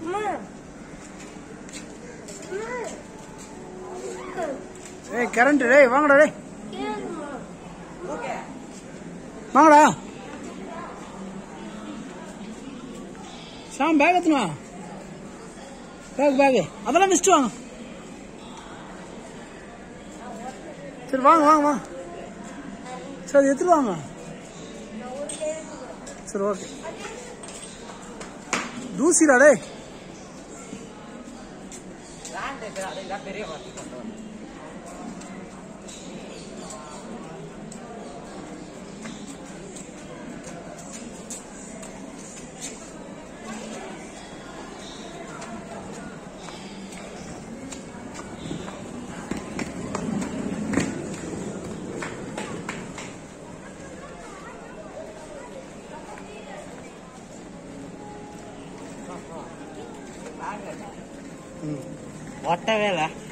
ஏய் கரண்ட் டேய் வாங்கடா டேய் வாங்கடா சாம் பேக் எத்தனா பேக் பேக் அதெல்லாம் மிஸ்ட் வாங்க சரி வாங்க வாங்க வாங்க சரி எடுத்துட்டு வாங்க சரி ஓகே தூசிடா டேய் ஒட்டவே இல்லை